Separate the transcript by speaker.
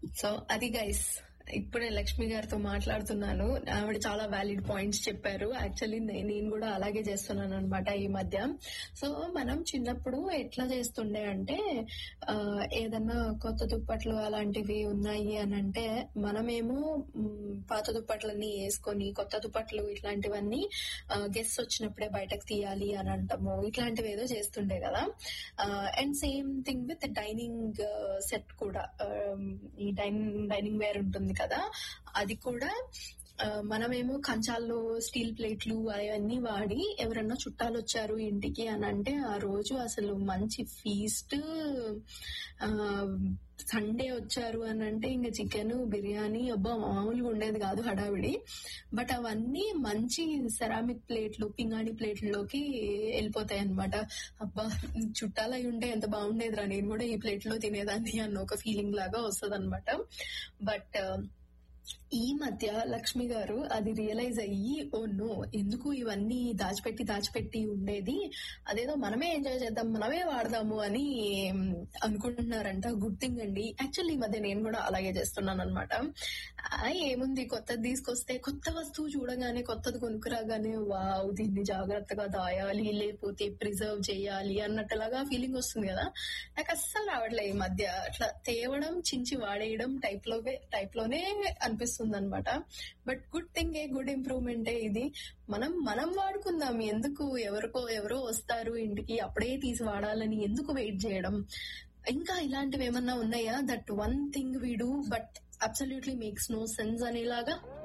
Speaker 1: so అది guys ఇప్పుడే లక్ష్మి గారితో మాట్లాడుతున్నాను ఆవిడ చాలా వ్యాలిడ్ పాయింట్స్ చెప్పారు యాక్చువల్లీ నేను కూడా అలాగే చేస్తున్నాను అనమాట ఈ మధ్య సో మనం చిన్నప్పుడు ఎట్లా చేస్తుండే అంటే ఆ, ఏదన్నా కొత్త దుప్పట్లు అలాంటివి ఉన్నాయి అని అంటే మనమేమో మ్, పాత దుప్పట్లన్నీ వేసుకొని కొత్త దుప్పట్లు ఇట్లాంటివన్నీ గెస్ట్ వచ్చినప్పుడే బయటకు తీయాలి అని అంటాము ఇట్లాంటివి ఏదో చేస్తుండే కదా and same thing with dining set కూడా ఆ, ఈ డైనింగ్ డైనింగ్ వేర్ ఉంటుంది కదా అది కూడా ఆ, మనమేమో కంచాల్లో స్టీల్ ప్లేట్లు అవన్నీ వాడి ఎవరన్నా చుట్టాలు వచ్చారు ఇంటికి అని అంటే ఆ రోజు అసలు మంచి ఫీస్ట్ సండే వచ్చారు అని అంటే ఇంకా చికెన్ బిర్యానీ అబ్బా మామూలుగా ఉండేది కాదు హడావిడి బట్ అవన్నీ మంచి సెరామిక్ ప్లేట్లు పింగాణి ప్లేట్లలోకి వెళ్ళిపోతాయి అనమాట అబ్బా చుట్టాలు అయి ఉంటే ఎంత బాగుండేదిరా నేను కూడా ఈ ప్లేట్ లో తినేదాన్ని అన్న ఒక ఫీలింగ్ లాగా వస్తుంది అనమాట బట్ ఈ మధ్య లక్ష్మి గారు అది రియలైజ్ అయ్యి ఓ నో ఎందుకు ఇవన్నీ దాచిపెట్టి దాచిపెట్టి ఉండేది అదేదో మనమే ఎంజాయ్ చేద్దాం మనమే వాడదాము అని అనుకుంటున్నారంట గుడ్ థింగ్ అండి యాక్చువల్లీ ఈ మధ్య నేను కూడా అలాగే చేస్తున్నాను అనమాట ఏముంది కొత్తది తీసుకొస్తే కొత్త వస్తువు చూడగానే కొత్తది కొనుక్కురాగానే వావ్ దీన్ని జాగ్రత్తగా దాయాలి లేకపోతే ప్రిజర్వ్ చేయాలి అన్నట్టులాగా ఫీలింగ్ వస్తుంది కదా నాకు అస్సలు రావట్లే ఈ మధ్య అట్లా తేవడం చించి వాడేయడం టైప్ లో టైప్ లోనే అనిపిస్తుంది అనమాట but good thing a good improvement ఇది మనం మనం వాడుకుందాం ఎందుకు ఎవరికో ఎవరో వస్తారు ఇంటికి అప్పుడే తీసి వాడాలని ఎందుకు వెయిట్ చేయడం ఇంకా ఇలాంటివి ఏమన్నా ఉన్నాయా that one thing we do but absolutely makes no sense అనేలాగా